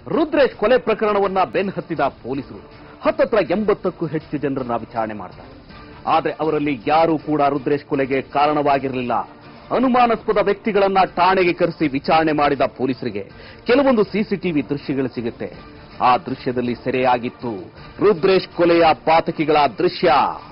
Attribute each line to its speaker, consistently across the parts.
Speaker 1: ರುದ್ರೇಶ್ ಕೊಲೆ ಪ್ರಕರಣವನ್ನ ಬೆನ್ನಹತ್ತಿದ ಪೊಲೀಸರು ಹತ್ತತ್ರ ಎಂಬತ್ತಕ್ಕೂ ಹೆಚ್ಚು ಜನರನ್ನ ವಿಚಾರಣೆ ಮಾಡ್ತಾರೆ ಆದ್ರೆ ಅವರಲ್ಲಿ ಯಾರೂ ಕೂಡ ರುದ್ರೇಶ್ ಕೊಲೆಗೆ ಕಾರಣವಾಗಿರಲಿಲ್ಲ ಅನುಮಾನಾಸ್ಪದ ವ್ಯಕ್ತಿಗಳನ್ನ ಠಾಣೆಗೆ ಕರೆಸಿ ವಿಚಾರಣೆ ಮಾಡಿದ ಪೊಲೀಸರಿಗೆ ಕೆಲವೊಂದು ಸಿಸಿಟಿವಿ ದೃಶ್ಯಗಳು ಸಿಗುತ್ತೆ ಆ ದೃಶ್ಯದಲ್ಲಿ ಸೆರೆಯಾಗಿತ್ತು ರುದ್ರೇಶ್ ಕೊಲೆಯ ಪಾತಕಿಗಳ ದೃಶ್ಯ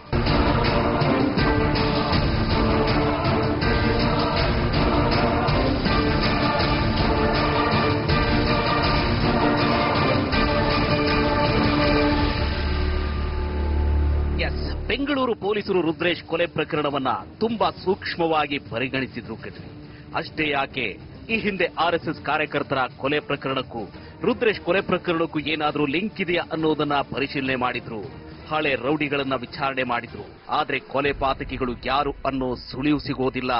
Speaker 1: ಎಸ್ ಬೆಂಗಳೂರು ಪೊಲೀಸರು ರುದ್ರೇಶ್ ಕೊಲೆ ಪ್ರಕರಣವನ್ನ ತುಂಬಾ ಸೂಕ್ಷ್ಮವಾಗಿ ಪರಿಗಣಿಸಿದ್ರು ಕಣ್ರಿ ಅಷ್ಟೇ ಯಾಕೆ ಈ ಹಿಂದೆ ಆರ್ ಎಸ್ ಎಸ್ ಕಾರ್ಯಕರ್ತರ ಕೊಲೆ ಪ್ರಕರಣಕ್ಕೂ ರುದ್ರೇಶ್ ಕೊಲೆ ಪ್ರಕರಣಕ್ಕೂ ಏನಾದ್ರೂ ಲಿಂಕ್ ಇದೆಯಾ ಅನ್ನೋದನ್ನ ಪರಿಶೀಲನೆ ಮಾಡಿದ್ರು ಹಳೆ ರೌಡಿಗಳನ್ನ ವಿಚಾರಣೆ ಮಾಡಿದ್ರು ಆದ್ರೆ ಕೊಲೆ ಪಾತಕಿಗಳು ಯಾರು ಅನ್ನೋ ಸುಳಿವು ಸಿಗೋದಿಲ್ಲ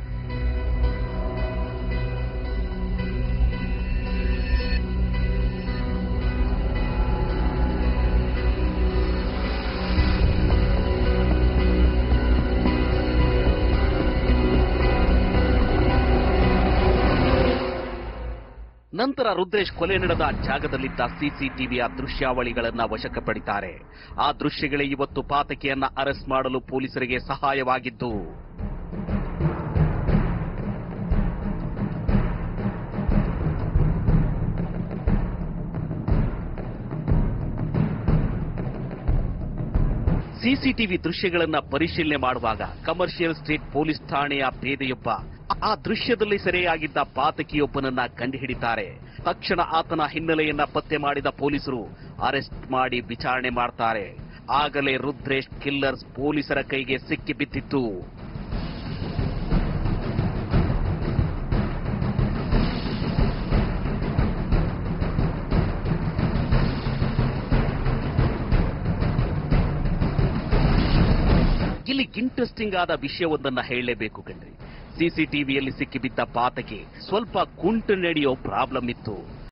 Speaker 1: ನಂತರ ರುದ್ರೇಶ್ ಕೊಲೆ ನಡೆದ ಜಾಗದಲ್ಲಿದ್ದ ಸಿಸಿಟಿವಿಯ ದೃಶ್ಯಾವಳಿಗಳನ್ನ ವಶಕ್ಕೆ ಪಡಿತಾರೆ ಆ ದೃಶ್ಯಗಳೇ ಇವತ್ತು ಪಾತಕಿಯನ್ನ ಅರೆಸ್ಟ್ ಮಾಡಲು ಪೊಲೀಸರಿಗೆ ಸಹಾಯವಾಗಿದ್ದು ಸಿಸಿಟಿವಿ ದೃಶ್ಯಗಳನ್ನ ಪರಿಶೀಲನೆ ಮಾಡುವಾಗ ಕಮರ್ಷಿಯಲ್ ಸ್ಟೇಟ್ ಪೊಲೀಸ್ ಠಾಣೆಯ ಪೇದೆಯೊಬ್ಬ ಆ ದೃಶ್ಯದಲ್ಲಿ ಸೆರೆಯಾಗಿದ್ದ ಪಾತಕಿಯೊಬ್ಬನನ್ನ ಕಂಡುಹಿಡಿತಾರೆ ತಕ್ಷಣ ಆತನ ಹಿನ್ನೆಲೆಯನ್ನ ಪತ್ತೆ ಮಾಡಿದ ಪೊಲೀಸರು ಅರೆಸ್ಟ್ ಮಾಡಿ ವಿಚಾರಣೆ ಮಾಡ್ತಾರೆ ಆಗಲೇ ರುದ್ರೇಶ್ ಕಿಲ್ಲರ್ಸ್ ಪೊಲೀಸರ ಕೈಗೆ ಸಿಕ್ಕಿ ಬಿದ್ದಿತ್ತು ಇಲ್ಲಿ ಇಂಟ್ರೆಸ್ಟಿಂಗ್ ಆದ ವಿಷಯವೊಂದನ್ನ ಹೇಳಲೇಬೇಕು ಕಣ್ರಿ ಸಿಸಿಟಿವಿಯಲ್ಲಿ ಸಿಕ್ಕಿಬಿದ್ದ ಪಾತಕ್ಕೆ ಸ್ವಲ್ಪ ಕುಂಟು ನಡೆಯೋ ಪ್ರಾಬ್ಲಮ್ ಇತ್ತು